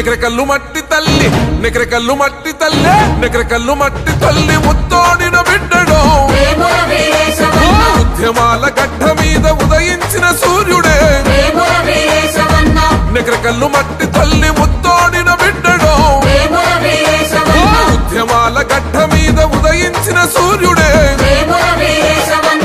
నికరకల్లు మట్టి తల్లి నికరకల్లు మట్టి తల్లి నికరకల్లు మట్టి తల్లి ముత్తోడిన బిడ్డడు వేముల వీరేశవన్న ఉద్యమాల గడ్డ మీద ఉదయించిన సూర్యుడే వేముల వీరేశవన్న నికరకల్లు మట్టి తల్లి ముత్తోడిన బిడ్డడు వేముల వీరేశవన్న ఉద్యమాల గడ్డ మీద ఉదయించిన సూర్యుడే వేముల వీరేశవన్న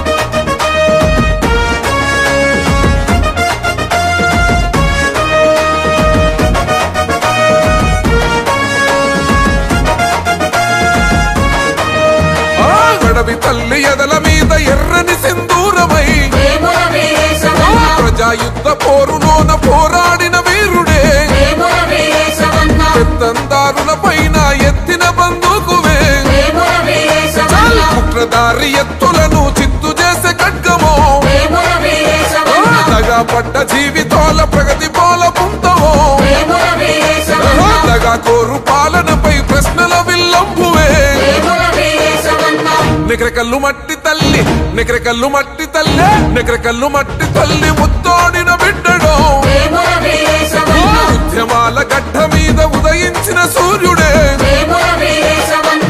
ఆ గడవి తల్లి ఎదల మీద ఎర్రని సింధూరమై వేముల వీరేశవన్న ప్రజాయుద్ధ పోరులోన పోరాడిన వీరుడే వేముల వీరేశవన్న పెత్తందారుల పైన ఎత్తిన బందూకువే వేముల వీరేశవన్న కుట్రదారి ఎత్తులను చిత్తు చేసే ఖడ్గమో వేముల వీరేశవన్న దగా పడ్డ జీవితాల ప్రగతి పోల పుంతమో వేముల వీరేశవన్న దగా కోరు పాలనపై ప్రశ్నల విల్లంబువే వేముల వీరేశవన్న నికరకల్లు మట్టి తల్లి నికరకల్లు మట్టి తల్లి నికరకల్లు మట్టి తల్లి ముత్తోడిన బిడ్డడు వేముల వీరేశవన్న ఉద్యమాల గడ్డ మీద ఉదయించిన సూర్యుడే వేముల వీరేశవన్న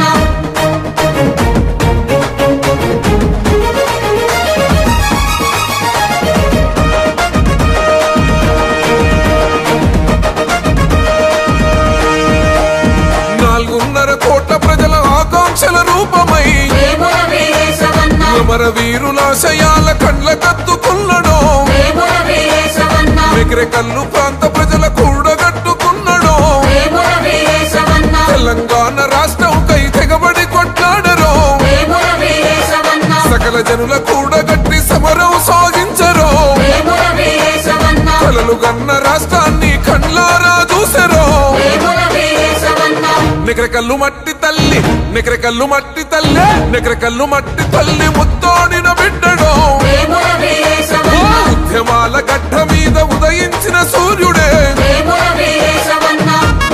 నాలుగున్నర కోట్ల ప్రజల ఆకాంక్షల రూపమై వేముల వీరేశవన్న అమర వీరులాశయాల కండ్ల కత్తుకున్నడు వేముల వీరేశవన్న కల్లు ప్రాంత ప్రజల కూడగట్టుకున్నడు వేముల వీరేశవన్న తెలంగాణ రాష్ట్రం కై తెగబడి కొట్లాడరు వేముల వీరేశవన్న సకల జనుల కూడగట్టి సమరం సాగించరు వేముల వీరేశవన్న కలలు గన్న రాష్ట్రాన్ని కండ్లారా చూసెరు వేముల వీరేశవన్న నికరకల్లు మట్టి తల్లి నికరకల్లు మట్టి తల్లి నికరకల్లు మట్టి తల్లి ముత్తోడిన బిడ్డడు వేముల వీరేశవన్న ఉద్యమాల గడ్డ మీద ఉదయించిన సూర్యుడే వేముల వీరేశవన్న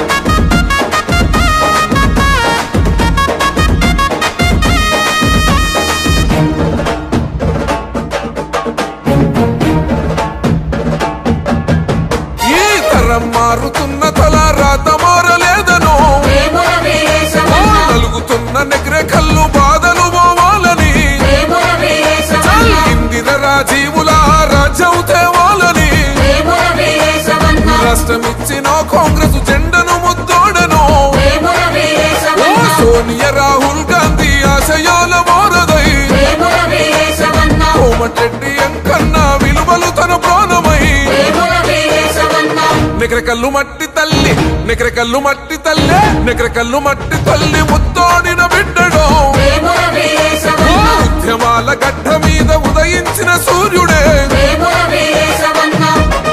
ఈ తరం మారుతున్న తల రాత మారలేదను వేముల వీరేశవన్న నలుగుతున్న నెగ్రె కల్లు బాధలు పోవాలని వేముల వీరేశవన్న ఇందిర రాజీవుల రాజ్యం తేవాలని వేముల వీరేశవన్న రాష్ట్రమిచ్చిన కాంగ్రెస్ జెండను ముద్దోడను వేముల ఓ వీరేశవన్న సోనియా రాహుల్ గాంధీ ఆశయాల వారదై వేముల వీరేశవన్న కోమటిరెడ్డి ఎంకన్న విలువలు తన ప్రాణమై వేముల వీరేశవన్న నికరకల్లు మట్టి తల్లి నికరకల్లు మట్టి తల్లి నికరకల్లు మట్టి తల్లి ముత్తోడిన బిడ్డడు వేముల వీరేశవన్న ఉద్యమాల గడ్డ మీద ఉదయించిన సూర్యుడే వేముల వీరేశవన్న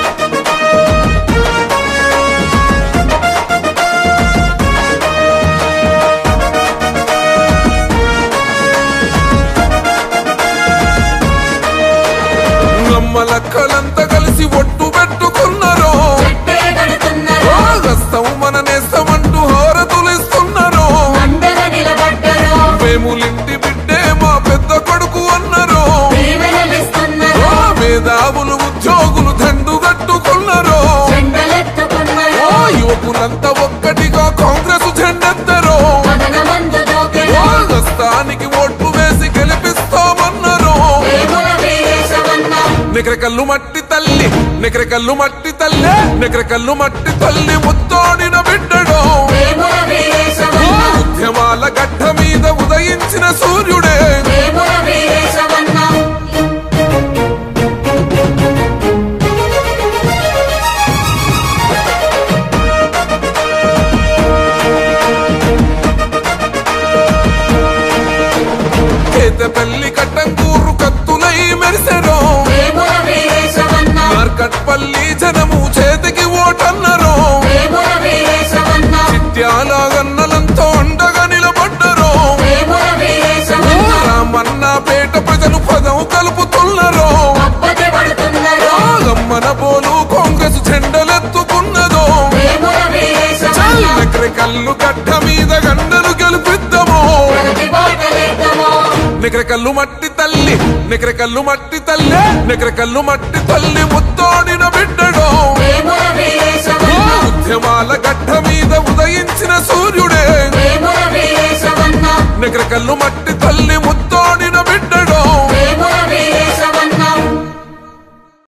నమ్మలక్కలంతా కలిసి ఒట్టు పెట్టుకున్నారు చెట్టే కడుతున్నారు హస్తం మన నేస్తమంటూ హారతులిస్తున్నారు అందర నిలబడ్డరు వేములింటి బిడ్డే మా పెద్ద కొడుకు అన్నారు దీవెనలిస్తున్నారు ఆ మేధావులు ఉద్యోగులు దండు కట్టుకున్నారు చెండలెత్తుకున్నారు ఆ యువకులంతా ఒక్కటిగా కాంగ్రెస్ జెండెత్తరు మదనమందు దూకెను హస్తానికి ఓట్లు వేసి గెలిపిస్తామన్నారు వేముల వీరేశవన్న నికరకల్లు మట్టి తల్లి నికరకల్లు మట్టి తల్లి నికరకల్లు మట్టి తల్లి ముత్తోడిన బిడ్డడు వేముల వీరేశవన్న ఉద్యమాల గడ్డ మీద ఉదయించిన సూర్యుడే వేముల వీరేశవన్న కేతపల్లి కట్టంకూరు కత్తులై మెరిసెరు వేముల వీరేశవన్న మార్కట్పల్లి జనము చేతికి ఓటన్నరు వేముల వీరేశవన్న చిట్యాల గన్నలంతో అండగా నిలబడ్డరు వేముల వీరేశవన్న రామన్న పేట ప్రజలు పదం కలుపుతున్నారు అప్పటి పడుతున్నారు గమ్మన పోలు కాంగ్రెస్ జెండలెత్తుకున్నదో వేముల వీరేశవన్న నకరి కల్లు గడ్డ మీద గండలు గెలిపిద్దాము ప్రగతి బాటలేద్దాము నికర కల్లు మట్టి తల్లి నికర కల్లు మట్టి తల్లి నికర కల్లు మట్టి తల్లి ముత్తోడిన బిడ్డడు వేముల వీరేశవన్న ఉద్యమాల గడ్డ మీద ఉదయించిన సూర్యుడే వేముల వీరేశమన్న నెగరకల్లు మట్టి